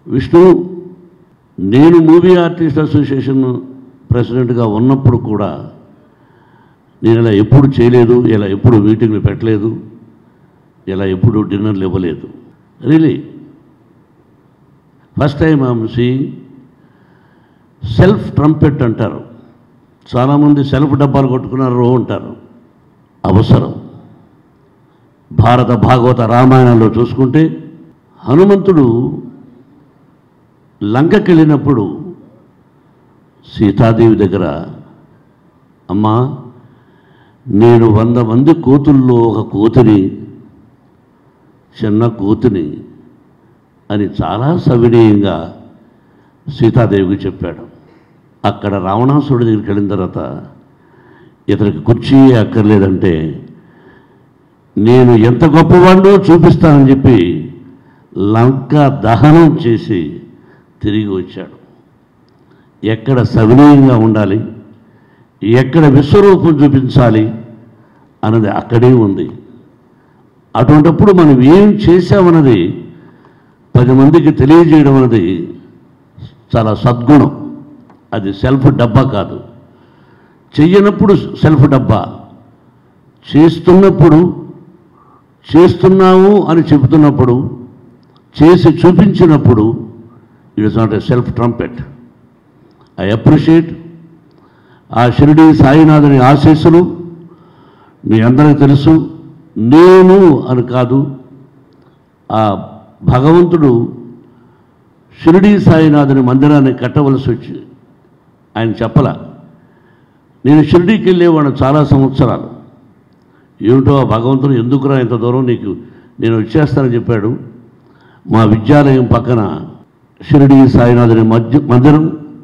విష్ణు నేను movie artist association ప్రెసిడెంట్గా ఉన్నప్పుడు కూడా నేను ఇలా ఎప్పుడు చేయలేదు ఇలా ఎప్పుడు మీటింగ్లు పెట్టలేదు ఇలా ఎప్పుడు డిన్నర్లు ఇవ్వలేదు really first time I'm seeing self trumpet అంటారు చాలామంది సెల్ఫ్ డబ్బాలు కొట్టుకున్నారు అంటారు అవసరం భారత భాగవత రామాయణంలో చూసుకుంటే హనుమంతుడు లంకకి వెళ్ళినప్పుడు సీతాదేవి దగ్గర అమ్మా నేను వంద మంది కూతుల్లో ఒక కూతురి చిన్న కూతుని అని చాలా సవినీయంగా సీతాదేవికి చెప్పాడు అక్కడ రావణాసుడి దగ్గరికి వెళ్ళిన తర్వాత ఇతనికి కుర్చీ అక్కర్లేదంటే నేను ఎంత గొప్పవాడినో చూపిస్తానని చెప్పి లంక దహనం చేసి తిరిగి వచ్చాడు ఎక్కడ సవినయంగా ఉండాలి ఎక్కడ విశ్వరూపం చూపించాలి అన్నది అక్కడే ఉంది అటువంటప్పుడు మనం ఏం చేశామన్నది పది మందికి తెలియజేయడం అన్నది చాలా సద్గుణం అది సెల్ఫ్ డబ్బా కాదు చెయ్యనప్పుడు సెల్ఫ్ డబ్బా చేస్తున్నప్పుడు చేస్తున్నాము అని చెబుతున్నప్పుడు చేసి చూపించినప్పుడు it is not a self trumpet I appreciate ఆ షిరిడి సాయినాథుని ఆశీస్సులు మీ అందరికీ తెలుసు నేను అని కాదు ఆ భగవంతుడు షిరిడి సాయినాథుని మందిరాన్ని కట్టవలసి వచ్చి ఆయన చెప్పల నేను షిరిడీకి వెళ్ళేవాడు చాలా సంవత్సరాలు ఏమిటో ఆ భగవంతుడు ఎందుకురా ఇంత దూరం నీకు నేను వచ్చేస్తానని చెప్పాడు మా విద్యాలయం పక్కన షిరిడి సాయినాథుని మధ్య మందిరం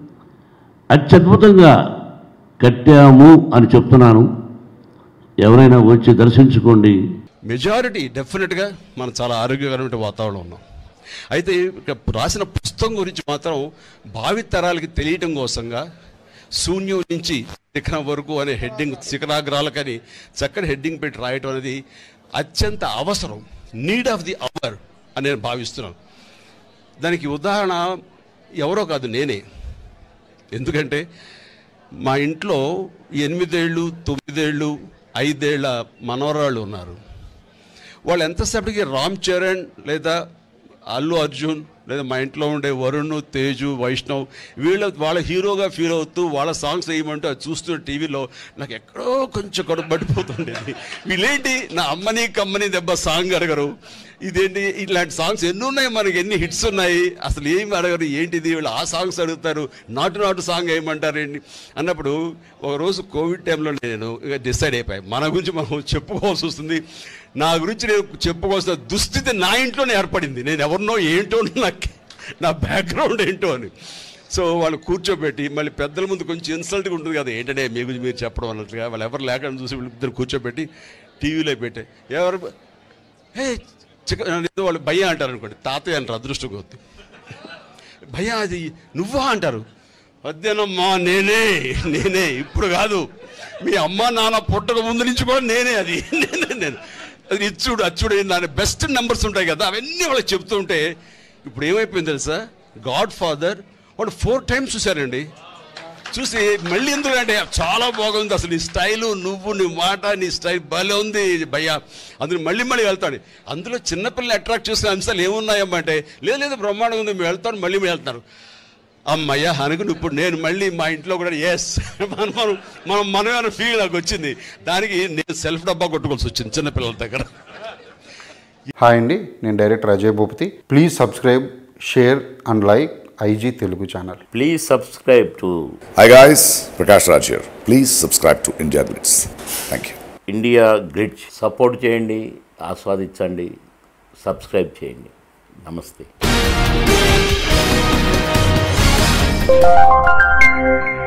అత్యద్భుతంగా కట్టాము అని చెప్తున్నాను ఎవరైనా వచ్చి దర్శించుకోండి మెజారిటీ డెఫినెట్గా మనం చాలా ఆరోగ్యకరమైన వాతావరణం ఉన్నాం అయితే ఇక రాసిన పుస్తకం గురించి మాత్రం భావి తరాలకి తెలియటం కోసంగా శూన్యం నుంచి శిఖరం వరకు అనే హెడ్డింగ్ శిఖరాగ్రాలకని చక్కని హెడ్డింగ్ పెట్టి రాయటం అనేది అత్యంత అవసరం నీడ్ ఆఫ్ ది అవర్ అని నేను భావిస్తున్నాను దానికి ఉదాహరణ ఎవరో కాదు నేనే ఎందుకంటే మా ఇంట్లో ఎనిమిదేళ్ళు తొమ్మిదేళ్ళు ఐదేళ్ల మనవరాళ్ళు ఉన్నారు వాళ్ళు ఎంతసేపటికి రామ్ చరణ్ లేదా అల్లు అర్జున్ లేదా మా ఇంట్లో ఉండే వరుణ్ తేజు వైష్ణవ్ వీళ్ళ వాళ్ళ హీరోగా ఫీల్ అవుతూ వాళ్ళ సాంగ్స్ వేయమంటూ అది చూస్తున్న టీవీలో నాకు ఎక్కడో కొంచెం కడుపు పడిపోతుండేది వీళ్ళేంటి నా అమ్మని కమ్మని దెబ్బ సాంగ్ అడగరు ఇదేంటి ఇట్లాంటి సాంగ్స్ ఎన్ని ఉన్నాయి మనకి ఎన్ని హిట్స్ ఉన్నాయి అసలు ఏం అడగరు ఏంటిది వీళ్ళు ఆ సాంగ్స్ అడుగుతారు నాటు నాటు సాంగ్ వేయమంటారు ఏంటి అన్నప్పుడు ఒక రోజు కోవిడ్ టైంలో నేను ఇక డిసైడ్ అయిపోయాయి మన గురించి మనం చెప్పుకోవాల్సి వస్తుంది నా గురించి నేను చెప్పుకోవాల్సిన దుస్థితి నా ఇంట్లోనే ఏర్పడింది నేను ఎవరినో ఏంటో నాకు నా బ్యాక్గ్రౌండ్ ఏంటో అని సో వాళ్ళు కూర్చోబెట్టి మళ్ళీ పెద్దల ముందు కొంచెం ఇన్సల్ట్గా ఉంటుంది కదా ఏంటంటే మీ గురించి మీరు చెప్పడం అన్నట్లుగా వాళ్ళు ఎవరు లేకుండా చూసి వీళ్ళిద్దరు కూర్చోబెట్టి టీవీలో పెట్టే ఎవరు హే చిక ఏదో వాళ్ళు భయ్య అంటారు అనుకోండి తాతయ్య అంటారు అదృష్టం కొద్ది భయ్య అది నువ్వా అంటారు వద్దేనమ్మా నేనే నేనే ఇప్పుడు కాదు మీ అమ్మ నాన్న పుట్టక ముందు నుంచి కూడా నేనే అది నేనే నేను అది ఇచ్చుడు అచ్చుడు దాని బెస్ట్ నెంబర్స్ ఉంటాయి కదా అవన్నీ వాళ్ళకి చెప్తుంటే ఇప్పుడు ఏమైపోయింది తెలుసా గాడ్ ఫాదర్ వాడు ఫోర్ టైమ్స్ చూశారండి చూసి మళ్ళీ ఎందుకంటే చాలా బాగుంది అసలు నీ స్టైలు నువ్వు నీ మాట నీ స్టైల్ భలే ఉంది భయ్యా అందులో మళ్ళీ మళ్ళీ వెళ్తాడు అందులో చిన్నపిల్లలు అట్రాక్ట్ చేసిన అంశాలు ఏమున్నాయమ్మా అంటే లేదు లేదు బ్రహ్మాండంగా ఉంది మేము వెళ్తాను మళ్ళీ మేము వెళ్తారు అమ్మయ్య అనుకుని ఇప్పుడు నేను మళ్ళీ మా ఇంట్లో కూడా ఎస్ మనం మనం మనం మనమైన ఫీల్ నాకు వచ్చింది దానికి నేను సెల్ఫ్ డబ్బా కొట్టుకోవాల్సి వచ్చింది చిన్నపిల్లల దగ్గర హాయ్ అండి నేను director Ajay Bhupathi please subscribe share and like IG Telugu channel Please subscribe to Hi guys, Prakash Raj here. Please subscribe to India Blitz. Thank you. India Glitz support చేయండి ఆస్వాదించండి సబ్స్క్రైబ్ చేయండి నమస్తే